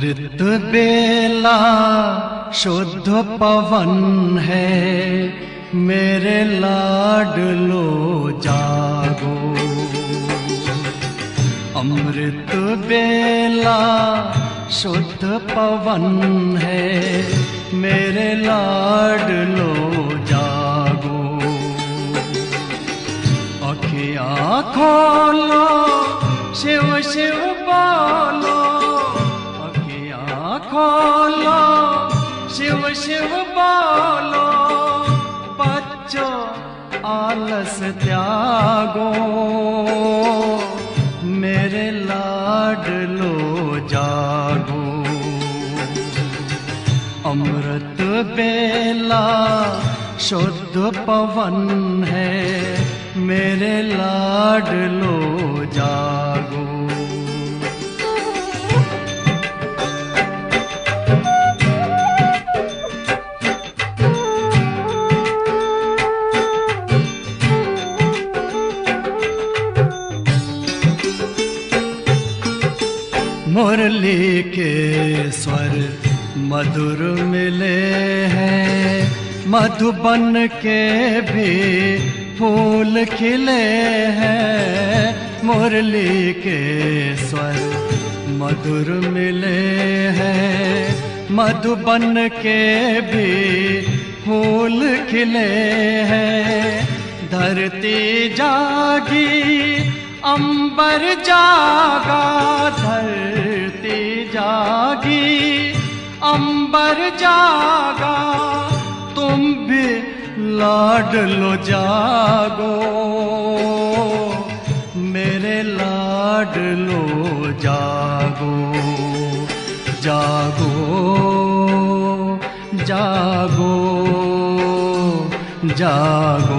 अमृत बेला शुद्ध पवन है मेरे लाडलो जागो अमृत बेला शुद्ध पवन है मेरे लाडलो जागो अखिया खोलो शिव शिव बोलो अखिया खोलो शिव शिव बोलो बच्चों आलस त्यागो मेरे लाडलो जागो अमृत बेला शुद्ध पवन है मेरे लाडलो जागो मुरली के स्वर मधुर मिले हैं मधुबन के भी फूल खिले हैं मुरली के स्वर मधुर मिले हैं मधुबन के भी फूल खिले हैं धरती जागी अंबर जागा धरती जागी अंबर जागा तुम भी लाडलो जागो मेरे लाडलो जागो जागो जागो जागो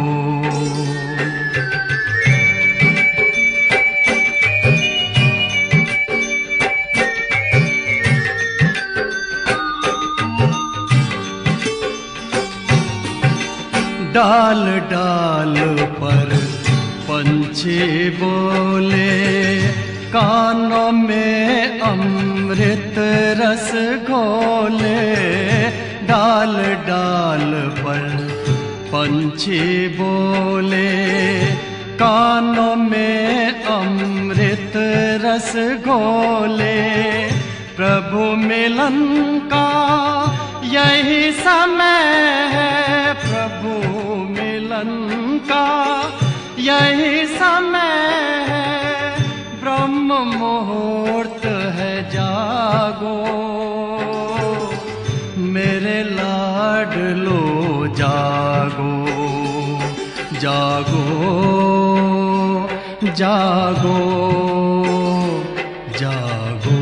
डाल डाल पर पंछी बोले कानों में अमृत रस घोले डाल डाल पर पंछी बोले कानों में अमृत रस घोले प्रभु मिलन का यही समय है प्रभु मिलन का यही समय है ब्रह्म मुहूर्त है जागो मेरे लाडलो जागो जागो जागो जागो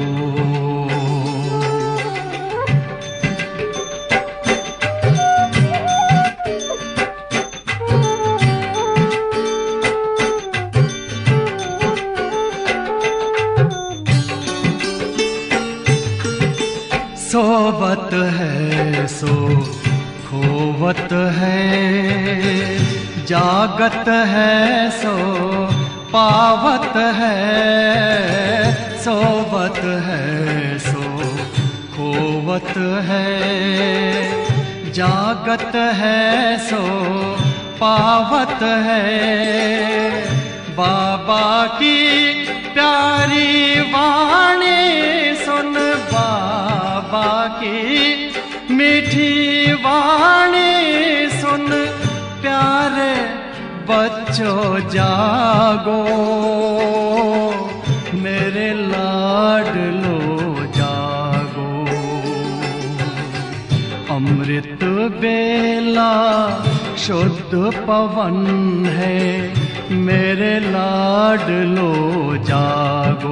सोवत है सो खोवत है जागत है सो पावत है सोवत है सो खोवत है जागत है सो पावत है बाबा की प्यारी वाणी सुन बाबा की मीठी वाणी सुन प्यारे बच्चों जागो मेरे लाडलो जागो अमृत बेला शुद्ध पवन है मेरे लाडलो जागो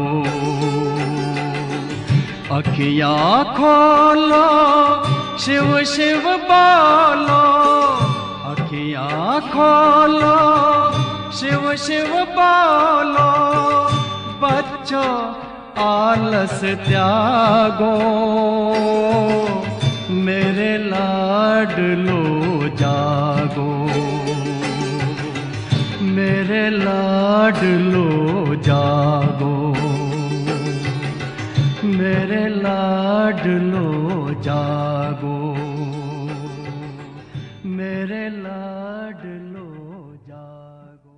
अखिया खोलो शिव शिव बोलो अखिया खोलो शिव शिव बोलो बच्चों आलस त्यागो मेरे लाडलो जागो मेरे लाडलो जागो मेरे ला लाडलो जागो मेरे लाडलो जागो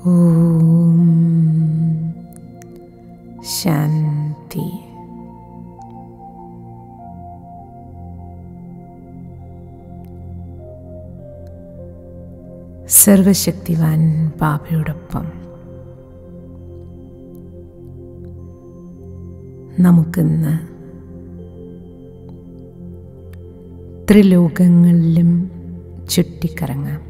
ഓം ശാന്തി സർവശക്തിവാൻ ബാബയോടൊപ്പം നമുക്കിന്ന് ത്രിലോകങ്ങളിലും ചുറ്റിക്കറങ്ങാം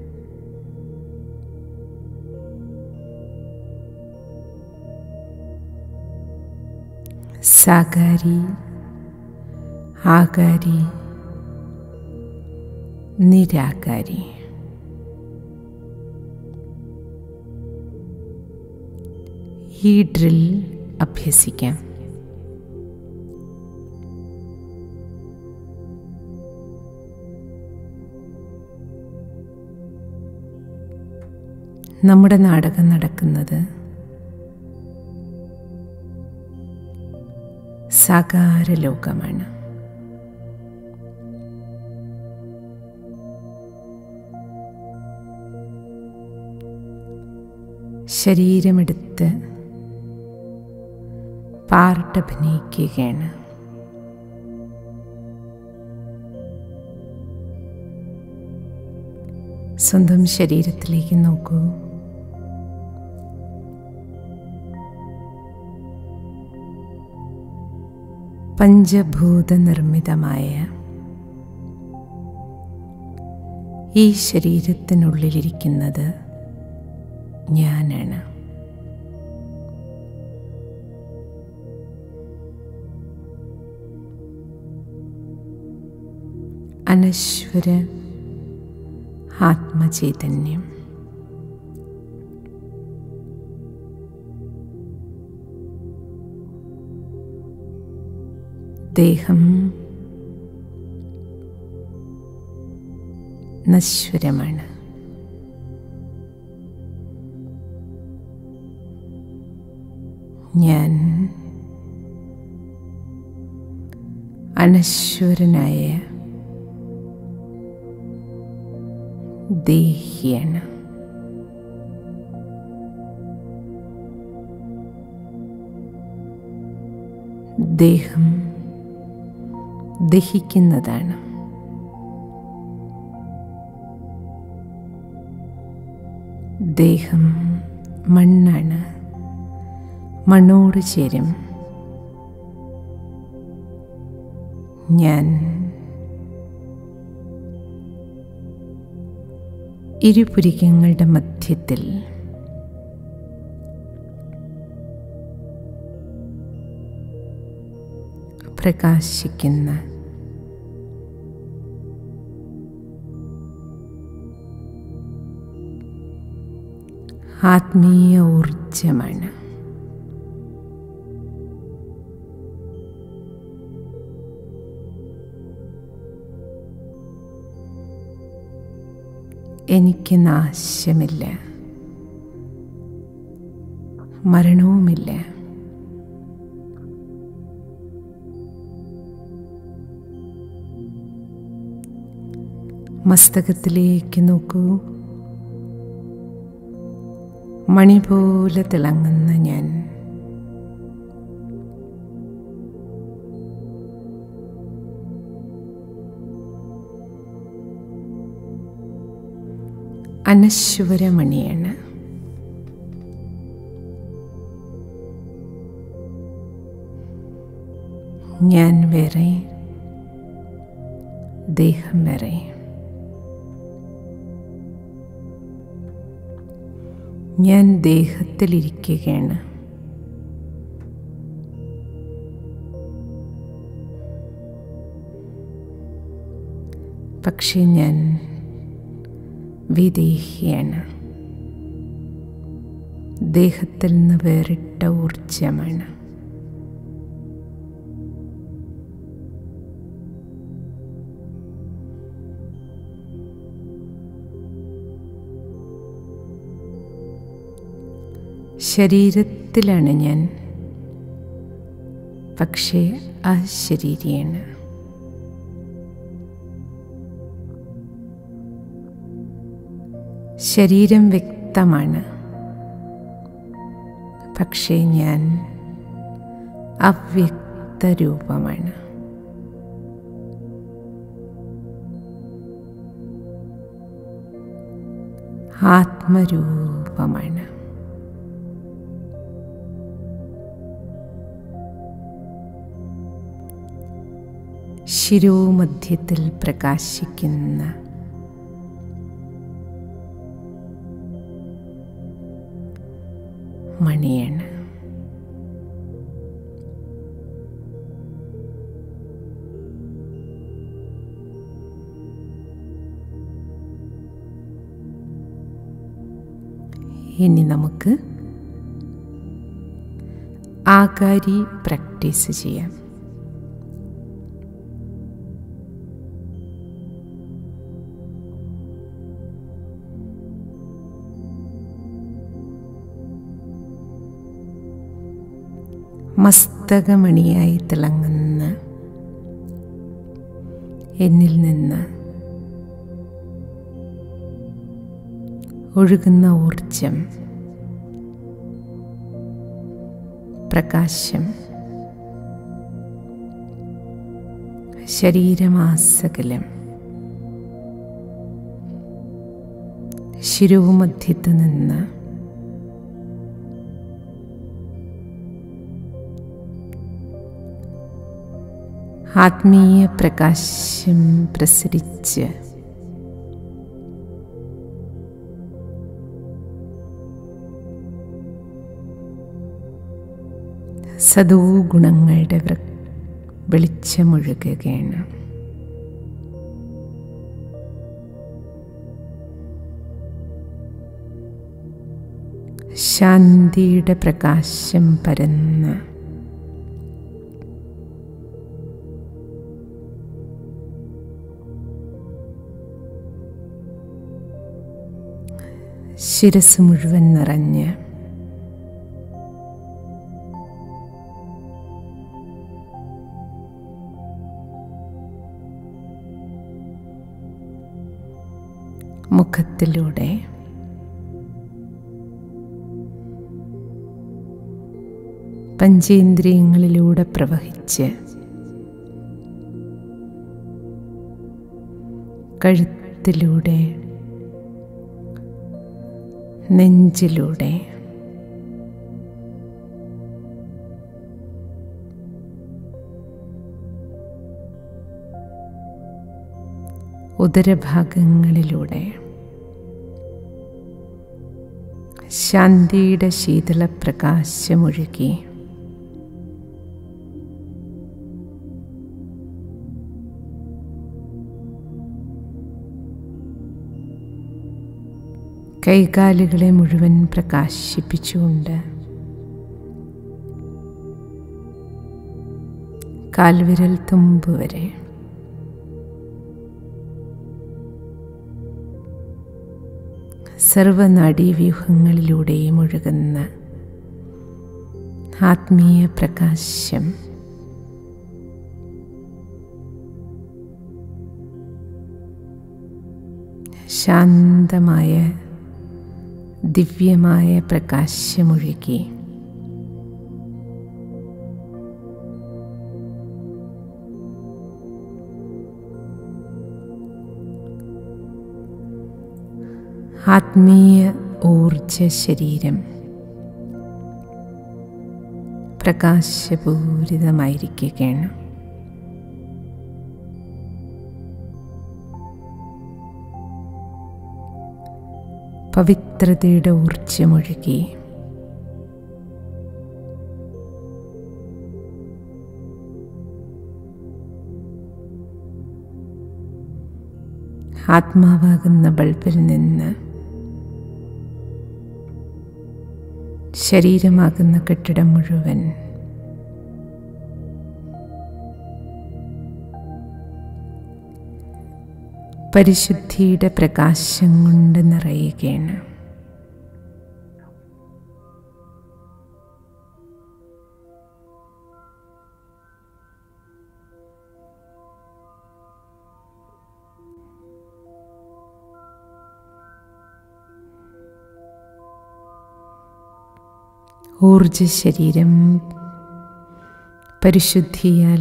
സാകാരി ആകാരി നിരാകാരി ഈ ഡ്രിൽ അഭ്യസിക്കാം നമ്മുടെ നാടകം നടക്കുന്നത് സാകാര ലോകമാണ് ശരീരമെടുത്ത് പാർട്ടഭിനയിക്കുകയാണ് സ്വന്തം ശരീരത്തിലേക്ക് നോക്കൂ പഞ്ചഭൂത നിർമ്മിതമായ ഈ ശരീരത്തിനുള്ളിലിരിക്കുന്നത് ഞാനാണ് അനശ്വര ആത്മചൈതന്യം ദേഹം നശ്വരമാണ് ഞാൻ അനശ്വരനായ ദേഹിയാണ് ദേഹം ദഹിക്കുന്നതാണ് ദേഹം മണ്ണാണ് മണ്ണോട് ചേരും ഞാൻ ഇരുപുരികങ്ങളുടെ മധ്യത്തിൽ പ്രകാശിക്കുന്ന ആത്മീയ ഊർജമാണ് എനിക്ക് നാശമില്ല മരണവുമില്ല മസ്തകത്തിലേക്ക് നോക്കൂ മണി പോലെ തിളങ്ങുന്ന ഞാൻ അനശ്വരമണിയാണ് ഞാൻ വേറെ ദേഹം വേറെ ഞാൻ ദേഹത്തിലിരിക്കുകയാണ് പക്ഷെ ഞാൻ വിദേഹിയാണ് ദേഹത്തിൽ നിന്ന് വേറിട്ട ഊർജമാണ് ശരീരത്തിലാണ് ഞാൻ പക്ഷേ അശരീരിയാണ് ശരീരം വ്യക്തമാണ് പക്ഷേ ഞാൻ അവ്യക്ത രൂപമാണ് ആത്മരൂപമാണ് ശിരോമധ്യത്തിൽ പ്രകാശിക്കുന്ന മണിയാണ് ഇനി നമുക്ക് ആകാരി പ്രാക്ടീസ് ചെയ്യാം മസ്തകമണിയായി തിളങ്ങുന്ന എന്നിൽ നിന്ന് ഒഴുകുന്ന ഊർജം പ്രകാശം ശരീരമാസകലം ശിരോമധ്യത്ത് നിന്ന് ആത്മീയ പ്രകാശം പ്രസരിച്ച് സദോ ഗുണങ്ങളുടെ വൃ- വെളിച്ചമൊഴുകുകയാണ് ശാന്തിയുടെ പ്രകാശം പരന്ന് ശിരസ് മുഴുവൻ നിറഞ്ഞ് മുഖത്തിലൂടെ പഞ്ചേന്ദ്രിയങ്ങളിലൂടെ പ്രവഹിച്ച് കഴുത്തിലൂടെ നെഞ്ചിലൂടെ ഉദരഭാഗങ്ങളിലൂടെ ശാന്തിയുടെ ശീതളപ്രകാശമൊഴുകി കൈകാലുകളെ മുഴുവൻ പ്രകാശിപ്പിച്ചുകൊണ്ട് കാൽവിരൽ തുമ്പ് വരെ സർവനാഡീവ്യൂഹങ്ങളിലൂടെയും ഒഴുകുന്ന ആത്മീയ പ്രകാശം ശാന്തമായ ദിവ്യമായ പ്രകാശമൊഴുകി ആത്മീയ ഊർജ ശരീരം പ്രകാശപൂരിതമായിരിക്കുകയാണ് പവിത്രതയുടെ ഊർജമൊഴുകി ആത്മാവാകുന്ന ബൾബിൽ നിന്ന് ശരീരമാകുന്ന കെട്ടിടം മുഴുവൻ പരിശുദ്ധിയുടെ പ്രകാശം കൊണ്ട് നിറയുകയാണ് ഊർജ ശരീരം പരിശുദ്ധിയാൽ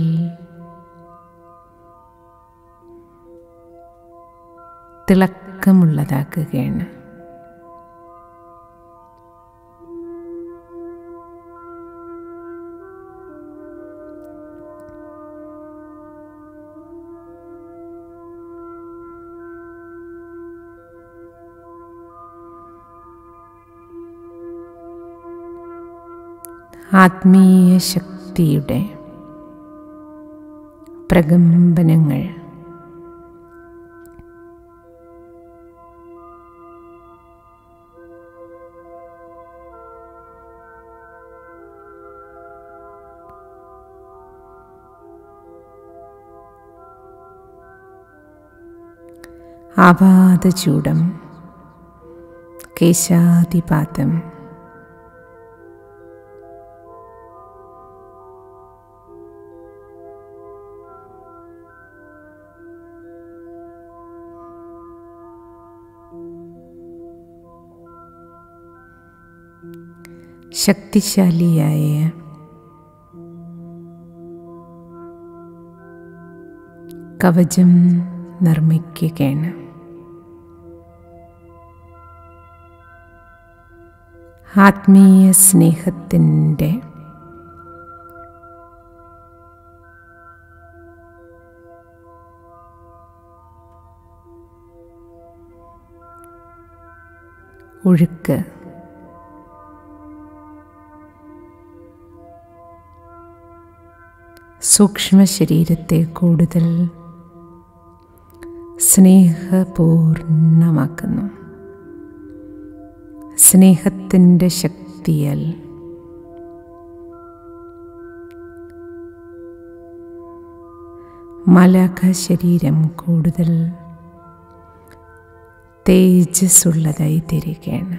തിളക്കമുള്ളതാക്കുകയാണ് ആത്മീയ ശക്തിയുടെ പ്രകമ്പനങ്ങൾ ആപാദചൂടം കേശാതിപാതം ശക്തിശാലിയായ കവചം നിർമ്മിക്കുകയാണ് ആത്മീയ സ്നേഹത്തിൻ്റെ ഒഴുക്ക് സൂക്ഷ്മ ശരീരത്തെ കൂടുതൽ സ്നേഹപൂർണമാക്കുന്നു സ്നേഹത്തിൻ്റെ ശക്തിയാൽ മലക ശരീരം കൂടുതൽ തേജസ്സുള്ളതായി തീരുകയാണ്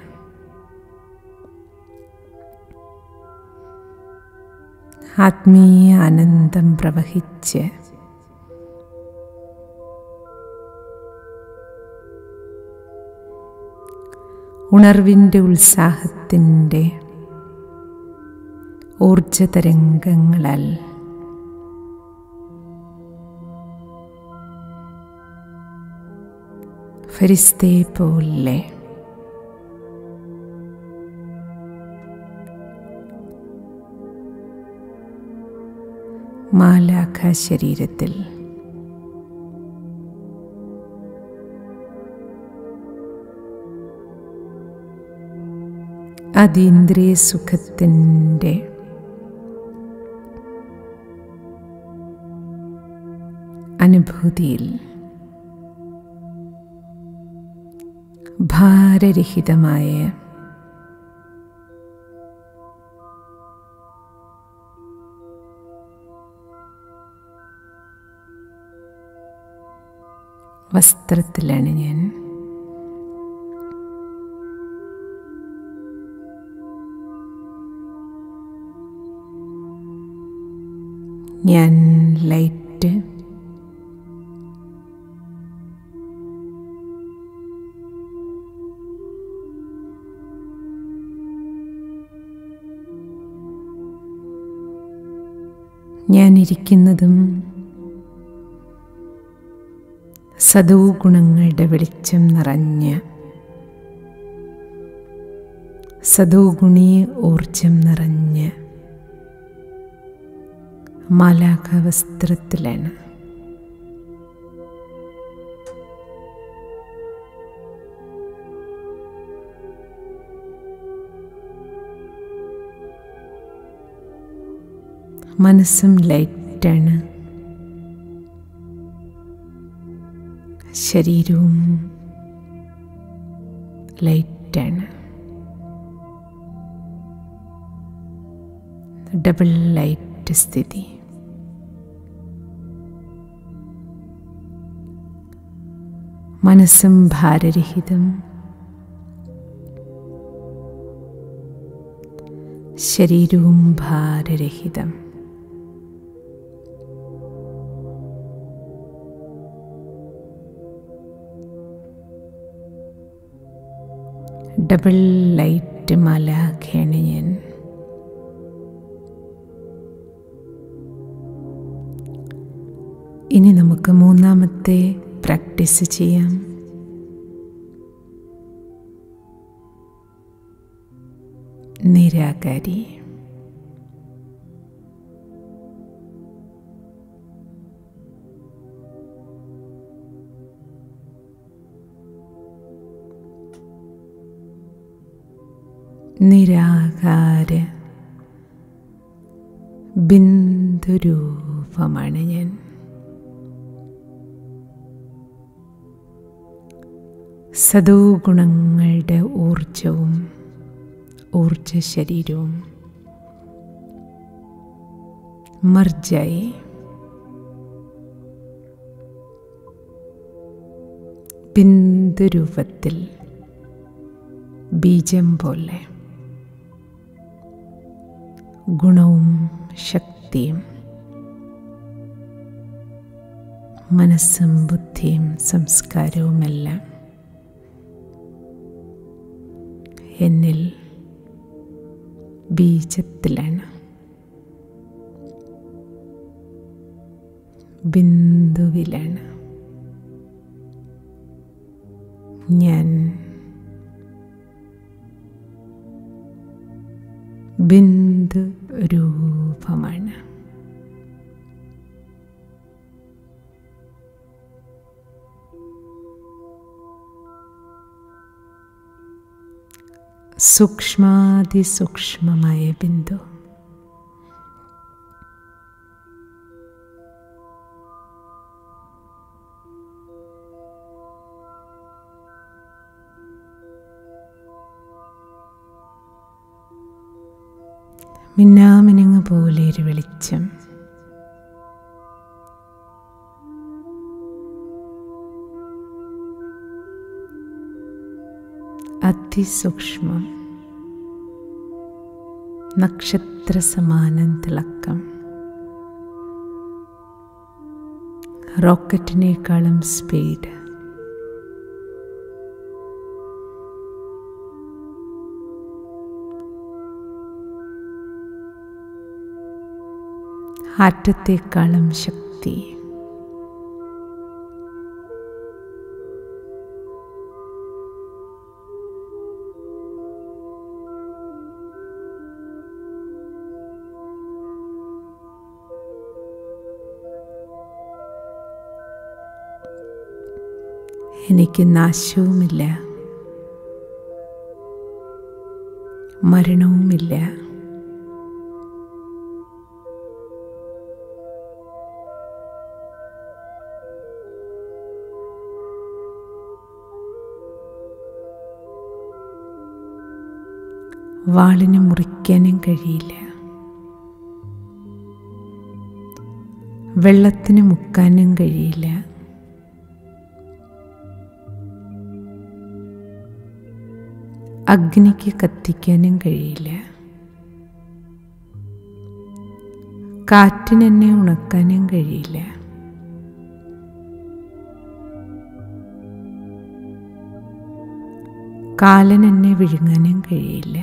ആത്മീയ ആനന്ദം പ്രവഹിച്ച് ഉണർവിൻ്റെ ഉത്സാഹത്തിൻ്റെ ഊർജതരംഗങ്ങളാൽ ഫരിസ്തേ പോലെ മാലാഖ ശരീരത്തിൽ അതീന്ദ്രിയ സുഖത്തിൻ്റെ അനുഭൂതിയിൽ ഭാരരഹിതമായ വസ്ത്രത്തിലാണ് ഞാൻ ഞാൻ ലൈറ്റ് ഞാനിരിക്കുന്നതും സദോ ഗുണങ്ങളുടെ വെളിച്ചം നിറഞ്ഞ് സദോ ഗുണി ഊർജം നിറഞ്ഞ് മാലാഖ വസ്ത്രത്തിലാണ് മനസ്സും ലൈറ്റാണ് ശരീരവും ലൈറ്റാണ് ഡബിൾ ലൈറ്റ് സ്ഥിതി മനസ്സും ഭാരരഹിതം ശരീരവും ഭാരരഹിതം ഡബിൾ ലൈറ്റ് മലാഖയാണ് ഞാൻ നമുക്ക് മൂന്നാമത്തെ പ്രാക്ടീസ് ചെയ്യാം നിരാകാരി നിരാകാര ബിന്ദുരൂപമാണ് ഞാൻ സദോ ഗുണങ്ങളുടെ ഊർജവും ഊർജ ശരീരവും മർജായി ബിന്ദുരൂപത്തിൽ ബീജം പോലെ ഗുണവും ശക്തിയും മനസ്സും ബുദ്ധിയും സംസ്കാരവുമെല്ലാം എന്നിൽ ബീജത്തിലാണ് ബിന്ദുവിലാണ് ഞാൻ ബിന്ദു രൂപമാണ് സൂക്ഷ്മാതിസൂക്ഷ്മമായ ബിന്ദു മിന്നാമിനുങ്ങ് പോലെ ഒരു വെളിച്ചം അതിസൂക്ഷ്മം നക്ഷത്ര സമാനം തിളക്കം റോക്കറ്റിനേക്കാളും സ്പീഡ് ആറ്റത്തേക്കാളും ശക്തി എനിക്ക് നാശവുമില്ല മരണവുമില്ല വാളിന് മുറിക്കാനും കഴിയില്ല വെള്ളത്തിന് മുക്കാനും കഴിയില്ല അഗ്നിക്ക് കത്തിക്കാനും കഴിയില്ല കാറ്റിനെന്നെ ഉണക്കാനും കഴിയില്ല കാലൻ എന്നെ വിഴുങ്ങാനും കഴിയില്ല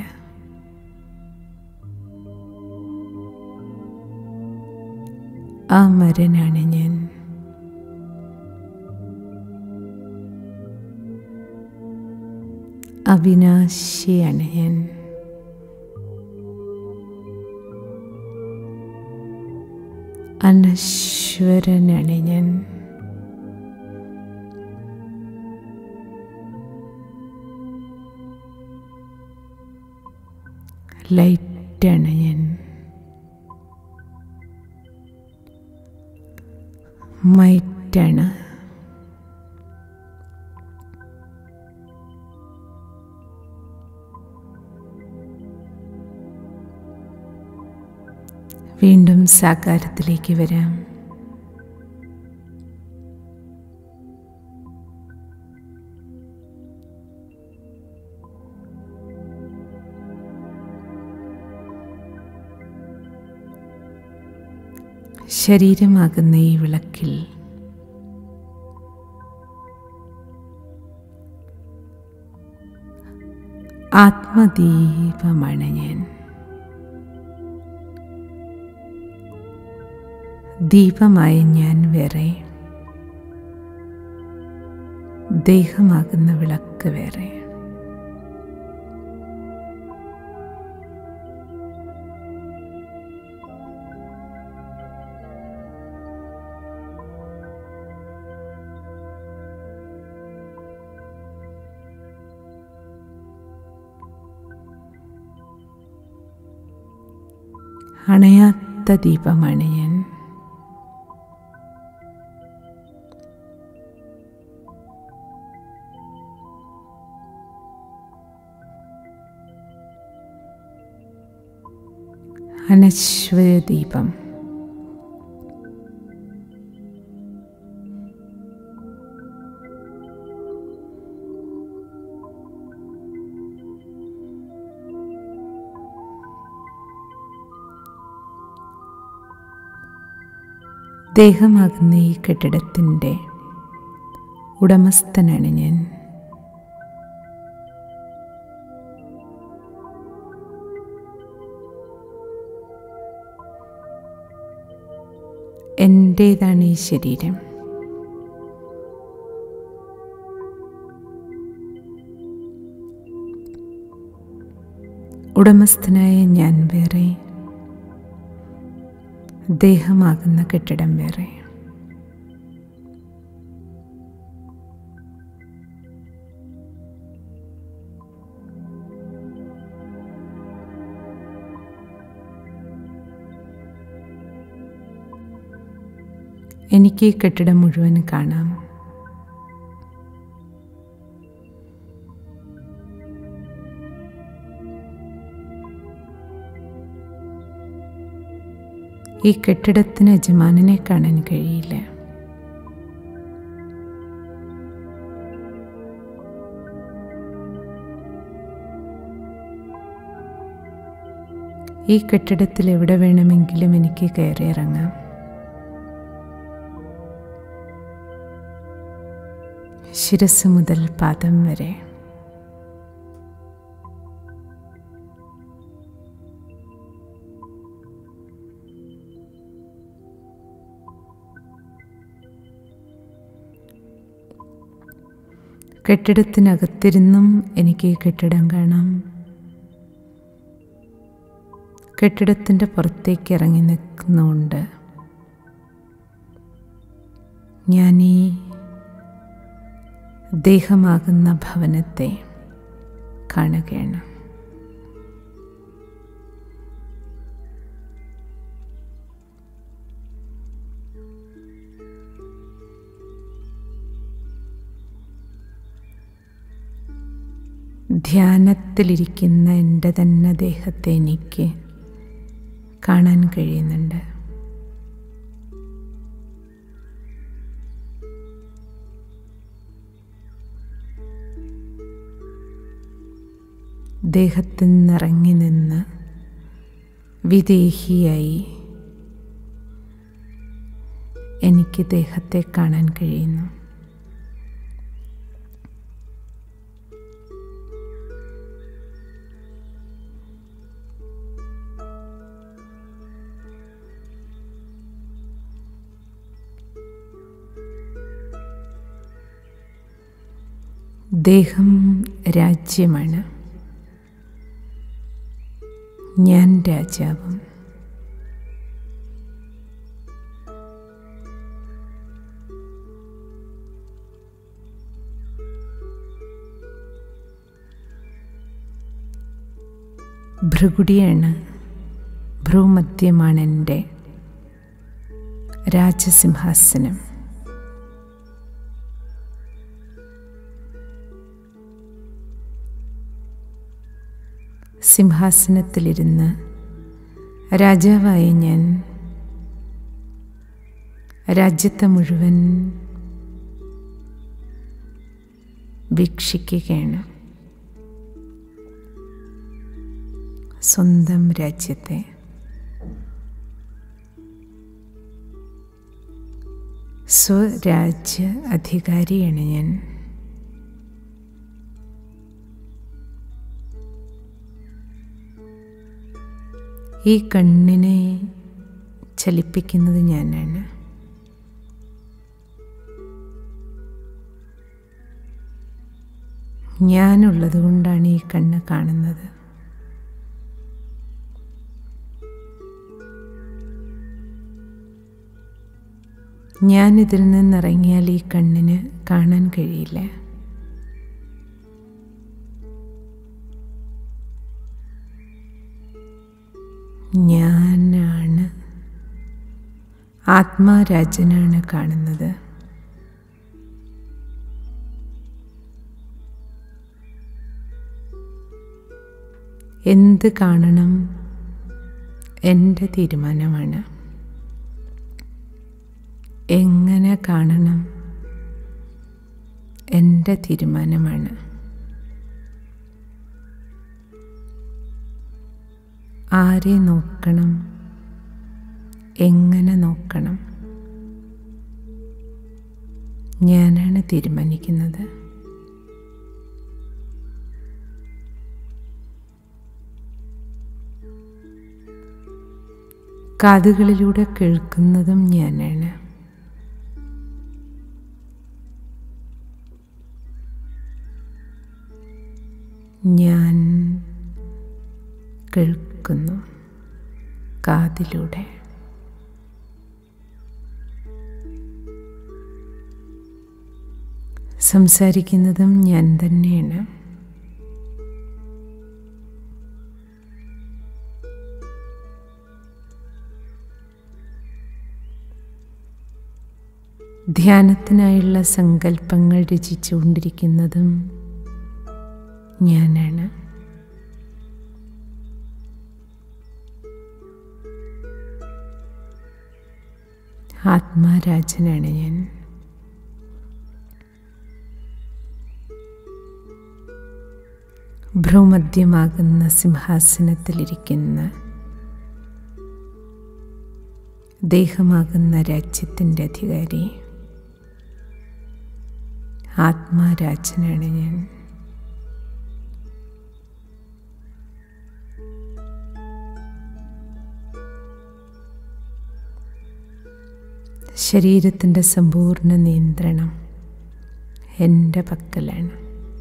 ആ മരനാണ് ഞാൻ അവിനാശിയാണ് ഞാൻ അനശ്വരനാണ് ഞാൻ ലൈറ്റാണ് ഞാൻ മൈറ്റാണ് വീണ്ടും സാകാരത്തിലേക്ക് വരാം ശരീരമാകുന്ന ഈ വിളക്കിൽ ആത്മദീപമാണ് ഞാൻ ദീപമായ ഞാൻ വേറെ ദേഹമാകുന്ന വിളക്ക് വേറെ അണയാത്ത ദീപമാണ് ഞാൻ അനശ്വര ദീപം ദേഹമാകുന്ന ഈ കെട്ടിടത്തിൻ്റെ ഉടമസ്ഥനാണ് ഞാൻ എൻ്റേതാണ് ഈ ശരീരം ഉടമസ്ഥനായ ഞാൻ വേറെ ദേഹമാകുന്ന കെട്ടിടം വേറെ എനിക്ക് ഈ കെട്ടിടം മുഴുവൻ കാണാം ഈ കെട്ടിടത്തിന് യജമാനനെ കാണാൻ കഴിയില്ല ഈ കെട്ടിടത്തിൽ എവിടെ വേണമെങ്കിലും എനിക്ക് കയറിയിറങ്ങാം ശിരസ് മുതൽ പാദം വരെ കെട്ടിടത്തിനകത്തിരുന്നും എനിക്ക് ഈ കെട്ടിടം കാണാം കെട്ടിടത്തിൻ്റെ പുറത്തേക്ക് ഇറങ്ങി നിൽക്കുന്നുണ്ട് ഞാൻ ഈ ദേഹമാകുന്ന ഭവനത്തെ കാണുകയാണ് ധ്യാനത്തിലിരിക്കുന്ന എൻ്റെ തന്നെ ദേഹത്തെ എനിക്ക് കാണാൻ കഴിയുന്നുണ്ട് ദേഹത്തിൽ നിന്നിറങ്ങി നിന്ന് വിദേഹിയായി എനിക്ക് ദേഹത്തെ കാണാൻ കഴിയുന്നു ദേഹം രാജ്യമാണ് ഞാൻ രാജാവും ഭൃഗുടിയാണ് ഭ്രൂമധ്യമാണ് എൻ്റെ രാജസിംഹാസനം സിംഹാസനത്തിലിരുന്ന് രാജാവായ ഞാൻ രാജ്യത്തെ മുഴുവൻ വീക്ഷിക്കുകയാണ് സ്വന്തം രാജ്യത്തെ സ്വരാജ്യ അധികാരിയാണ് ഞാൻ ഈ കണ്ണിനെ ചലിപ്പിക്കുന്നത് ഞാനാണ് ഞാനുള്ളത് കൊണ്ടാണ് ഈ കണ്ണ് കാണുന്നത് ഞാനിതിൽ നിന്നിറങ്ങിയാൽ ഈ കണ്ണിന് കാണാൻ കഴിയില്ല ഞാനാണ് ആത്മാരാജനാണ് കാണുന്നത് എന്ത് കാണണം എൻ്റെ തീരുമാനമാണ് എങ്ങനെ കാണണം എൻ്റെ തീരുമാനമാണ് ആരെ നോക്കണം എങ്ങനെ നോക്കണം ഞാനാണ് തീരുമാനിക്കുന്നത് കാതുകളിലൂടെ കേൾക്കുന്നതും ഞാനാണ് ഞാൻ കേൾക്കുന്നു കാതിലൂടെ സംസാരിക്കുന്നതും ഞാൻ തന്നെയാണ് ധ്യാനത്തിനായുള്ള സങ്കല്പങ്ങൾ രചിച്ചുകൊണ്ടിരിക്കുന്നതും ഞാനാണ് ആത്മാരാജനാണ് ഞാൻ ഭ്രൂമധ്യമാകുന്ന സിംഹാസനത്തിലിരിക്കുന്ന ദേഹമാകുന്ന രാജ്യത്തിൻ്റെ അധികാരി ആത്മാരാജനാണ് ഞാൻ ശരീരത്തിൻ്റെ സമ്പൂർണ്ണ നിയന്ത്രണം എൻ്റെ പക്കലാണ്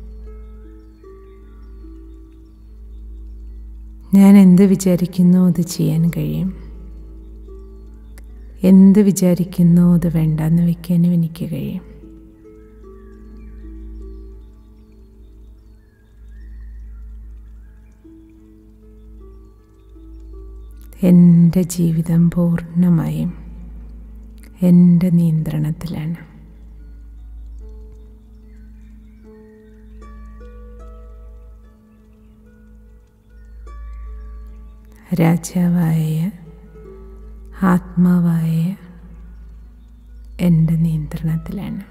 ഞാൻ എന്ത് വിചാരിക്കുന്നോ അത് ചെയ്യാൻ കഴിയും എന്ത് വിചാരിക്കുന്നോ അത് വേണ്ടാന്ന് വയ്ക്കാനും എനിക്ക് കഴിയും എൻ്റെ ജീവിതം പൂർണ്ണമായും എൻ്റെ നിയന്ത്രണത്തിലാണ് രാജാവായ ആത്മാവായ എൻ്റെ നിയന്ത്രണത്തിലാണ്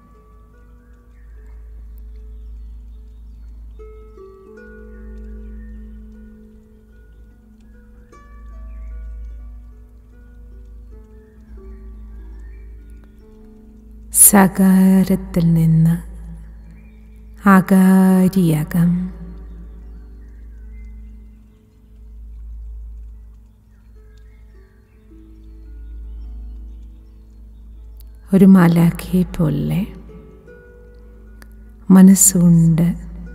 സകാരത്തിൽ നിന്ന് ആകാരിയാകാം ഒരു മാലാഖയെ പോലെ മനസ്സുകൊണ്ട്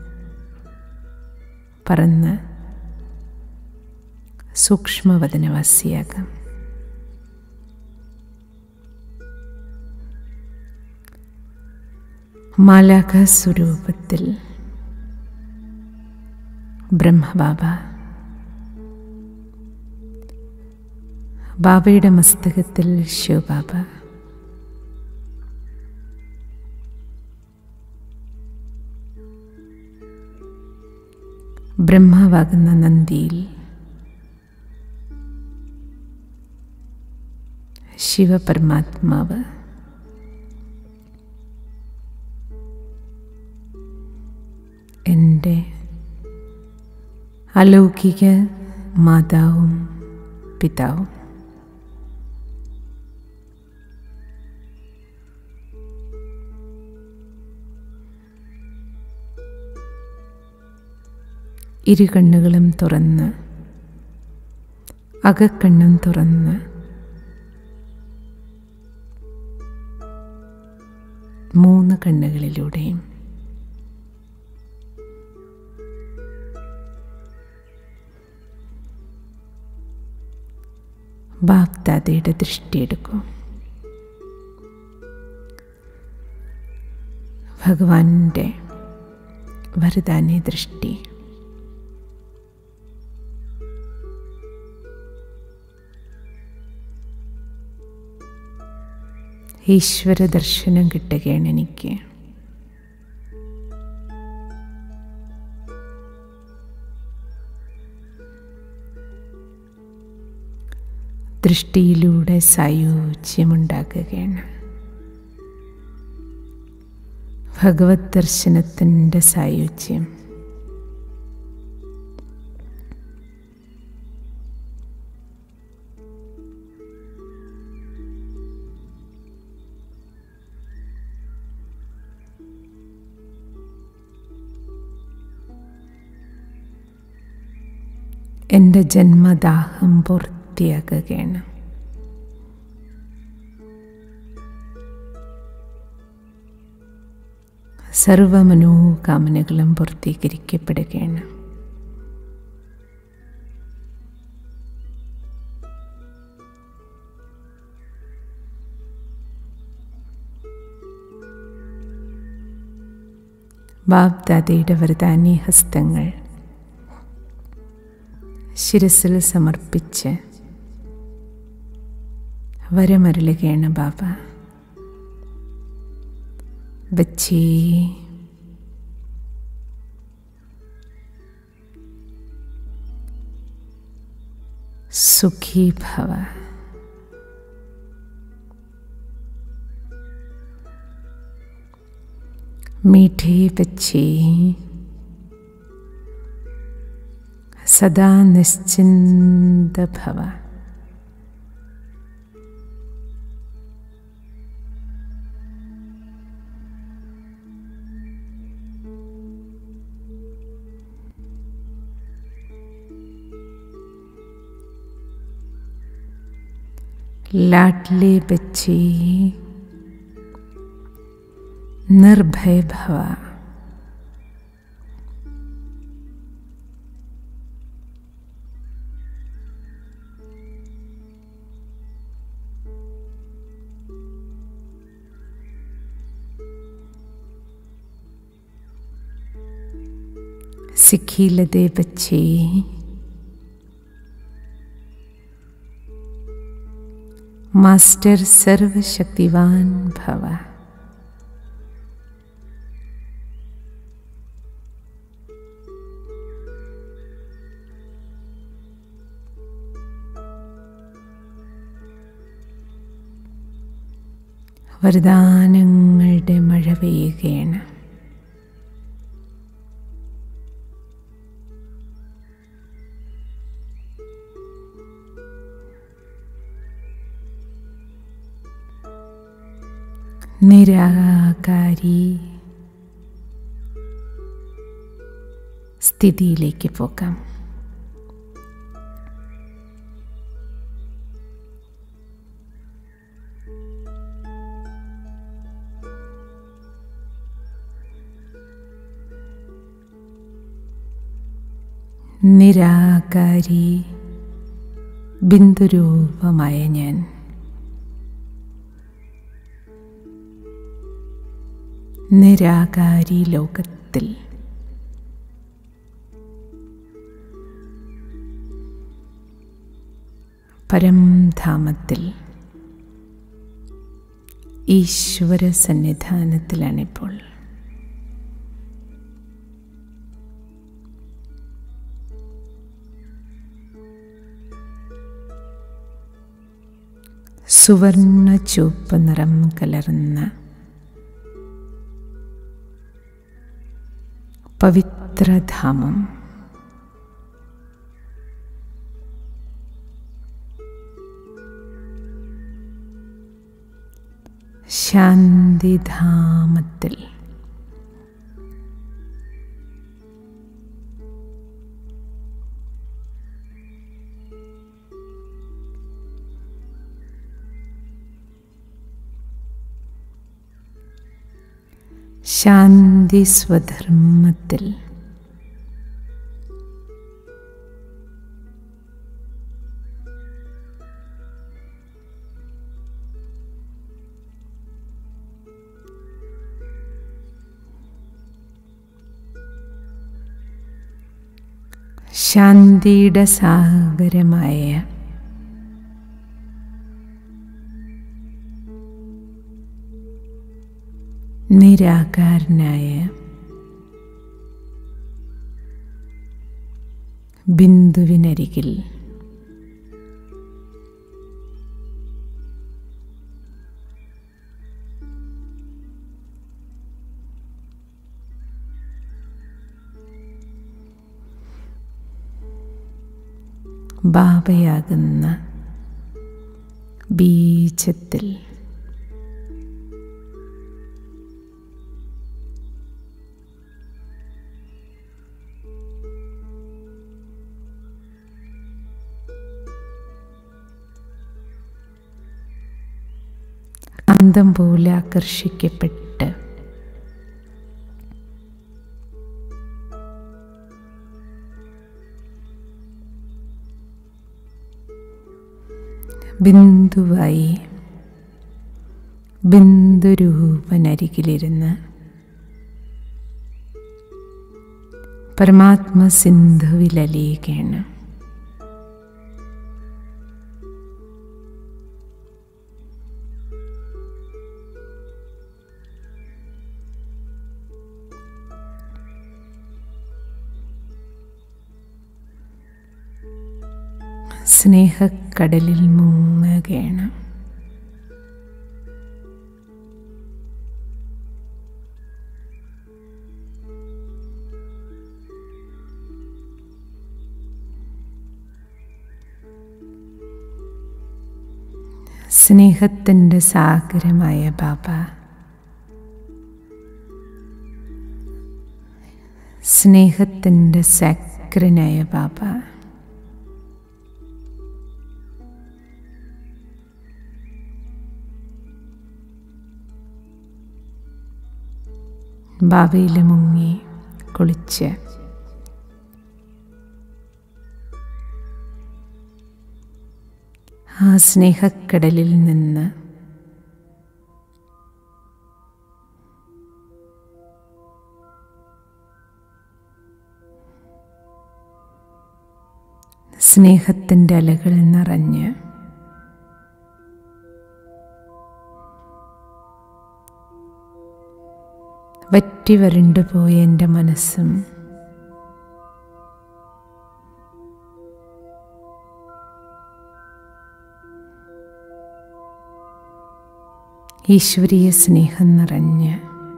പറന്ന് സൂക്ഷ്മവദനവാസിയാകാം മാലാഖ സ്വരൂപത്തിൽ ബ്രഹ്മബാബ ബാബയുടെ മസ്തകത്തിൽ ശിവബാബ ബ്രഹ്മാവാകുന്ന നന്ദിയിൽ ശിവപരമാത്മാവ് എൻ്റെ അലൗകിക മാതാവും പിതാവും ഇരു കണ്ണുകളും തുറന്ന് അകക്കണ്ണും തുറന്ന് മൂന്ന് കണ്ണുകളിലൂടെയും ബാപ്ദാദയുടെ ദൃഷ്ടിയെടുക്കും ഭഗവാന്റെ വരദാനി ദൃഷ്ടി ഈശ്വര ദർശനം കിട്ടുകയാണ് എനിക്ക് ദൃഷ്ടിയിലൂടെ സായുജ്യമുണ്ടാക്കുകയാണ് ഭഗവത് ദർശനത്തിൻ്റെ സായുജ്യം എൻ്റെ ജന്മദാഹം പൂർത്തിയാക്കുകയാണ് സർവമനോകാമനകളും പൂർത്തീകരിക്കപ്പെടുകയാണ് ബാബ്ദാദയുടെ വരദാനി ഹസ്തങ്ങൾ ശിരസിൽ സമർപ്പിച്ച് വരമരളുകയാണ് ബാബ ബച്ചേ സുഖി ഭവ मीठे बच्चे सदा निश्चिंत भव लाडले बच्चे निर्भय भव സിഖിലതേ ബച്ചേ മാസ്റ്റർ സർവശക്തിവാൻ ഭവ വരദാനങ്ങളുടെ മഴ പെയ്യുകയാണ് നിരാകാരി സ്ഥിതിയിലേക്ക് പോകാം നിരാകാരി ബിന്ദുരൂപമായ ഞാൻ നിരാകാരി ലോകത്തിൽ പരംധാമത്തിൽ ഈശ്വര സന്നിധാനത്തിലാണിപ്പോൾ സുവർണ ചുവപ്പ് നിറം കലർന്ന പവിത്രധാമം ശാന്തിധാമത്തിൽ ശാന്തി സ്വധർമ്മത്തിൽ ശാന്തിയുടെ സാഗരമായ നിരാകാരനായ ബിന്ദുവിനരികിൽ ബാബയാകുന്ന ബീജത്തിൽ കാന്തം പോലെ ആകർഷിക്കപ്പെട്ട് ബിന്ദുവായി ബിന്ദുരൂപനരികിലിരുന്ന് പരമാത്മസിന്ധുവിലലിയുകയാണ് സ്നേഹക്കടലിൽ മുങ്ങുകയാണ് സ്നേഹത്തിൻ്റെ സാഗരമായ ബാബ സ്നേഹത്തിൻ്റെ സക്രനായ ബാബ ബാബയിൽ മുങ്ങി കുളിച്ച് ആ സ്നേഹക്കടലിൽ നിന്ന് സ്നേഹത്തിൻ്റെ അലകൾ നിറഞ്ഞ് വറ്റി വരണ്ടു പോയ എൻ്റെ മനസ്സും ഈശ്വരീയ സ്നേഹം നിറഞ്ഞ്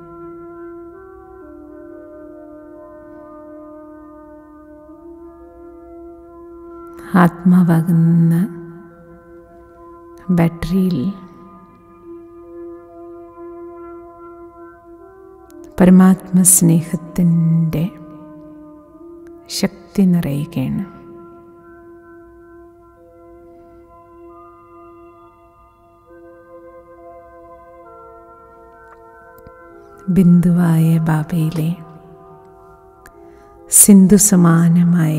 ആത്മാവാകുന്ന ബാറ്ററിയിൽ പരമാത്മസ്നേഹത്തിൻ്റെ ശക്തി നിറയുകയാണ് ബിന്ദുവായ ബാബയിലെ സിന്ധു സമാനമായ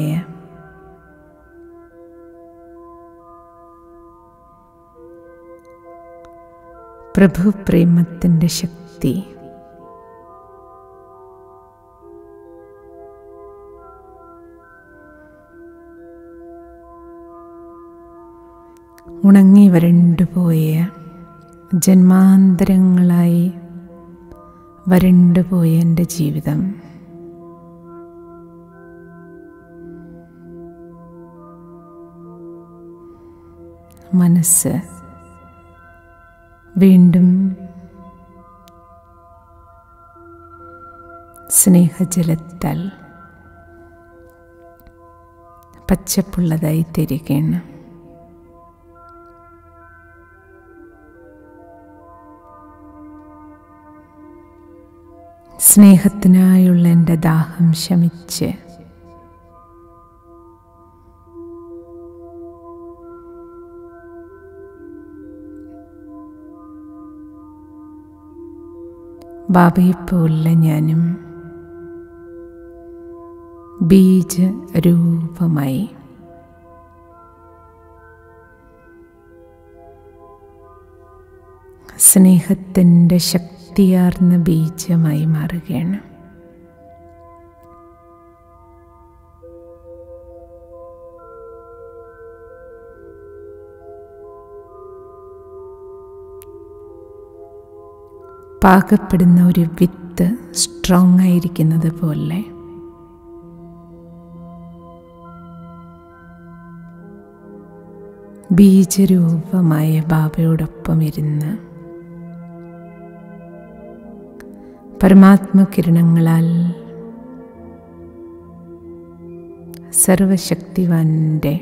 പ്രഭു പ്രേമത്തിൻ്റെ ശക്തി ഉണങ്ങി വരണ്ടുപോയ ജന്മാന്തരങ്ങളായി വരണ്ടുപോയ എൻ്റെ ജീവിതം മനസ്സ് വീണ്ടും സ്നേഹജലത്താൽ പച്ചപ്പുള്ളതായി തരികയാണ് സ്നേഹത്തിനായുള്ള എൻ്റെ ദാഹം ശമിച്ച് ബാബയെപ്പോലുള്ള ഞാനും ബീജരൂപമായി സ്നേഹത്തിൻ്റെ ശക്തിയാർന്ന ബീജമായി മാറുകയാണ് പാകപ്പെടുന്ന ഒരു വിത്ത് സ്ട്രോങ് ആയിരിക്കുന്നത് പോലെ ബീജരൂപമായ ബാബയോടൊപ്പം ഇരുന്ന് പരമാത്മകിരണങ്ങളാൽ സർവശക്തിവാൻ്റെ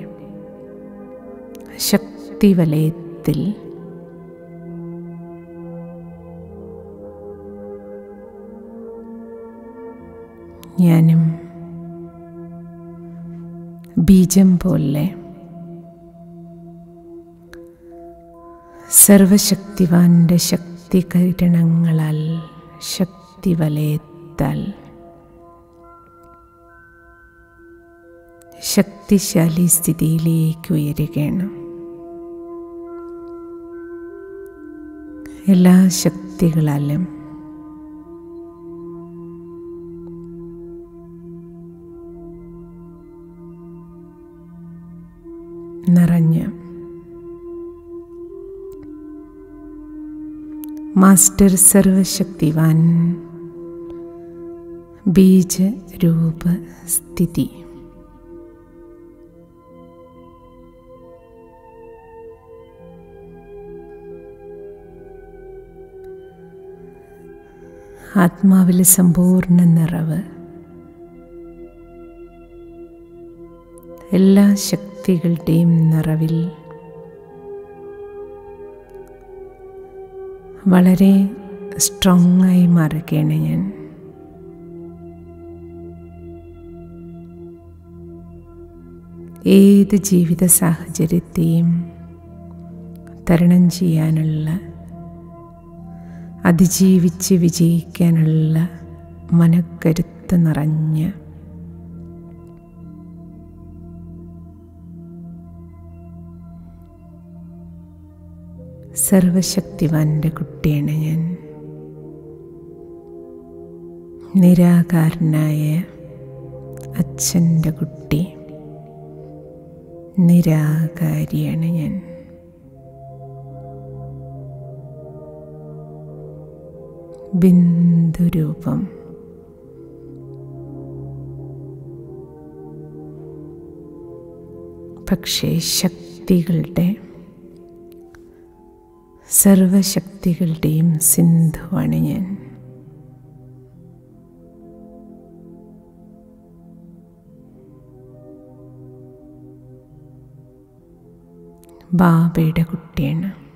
ശക്തിവലയത്തിൽ ഞാനും ബീജം പോലെ സർവശക്തിവാന്റെ ശക്തി കിരണങ്ങളാൽ ശക്തി വലയത്താൽ ശക്തിശാലി സ്ഥിതിയിലേക്ക് ഉയരുകയാണ് എല്ലാ ശക്തികളാലും നിറഞ്ഞ് മാസ്റ്റർ സർവശക്തിവാൻ ബീജ രൂപ സ്ഥിതി ആത്മാവിലെ സമ്പൂർണ്ണ നിറവ് എല്ലാ ശക്തികളുടെയും നിറവിൽ വളരെ സ്ട്രോങ് ആയി മാറുകയാണ് ഞാൻ ഏത് ജീവിത സാഹചര്യത്തെയും തരണം ചെയ്യാനുള്ള അതിജീവിച്ച് വിജയിക്കാനുള്ള മനക്കരുത്ത് നിറഞ്ഞ സർവശക്തിവാന്റെ കുട്ടിയാണ് ഞാൻ നിരാകാരനായ അച്ഛൻ്റെ കുട്ടി നിരാകാരിയാണ് ഞാൻ ബിന്ദുരൂപം പക്ഷേ ശക്തികളുടെ സർവശക്തികളുടെയും സിന്ധുവാണ് ഞാൻ ബാബയുടെ കുട്ടിയാണ്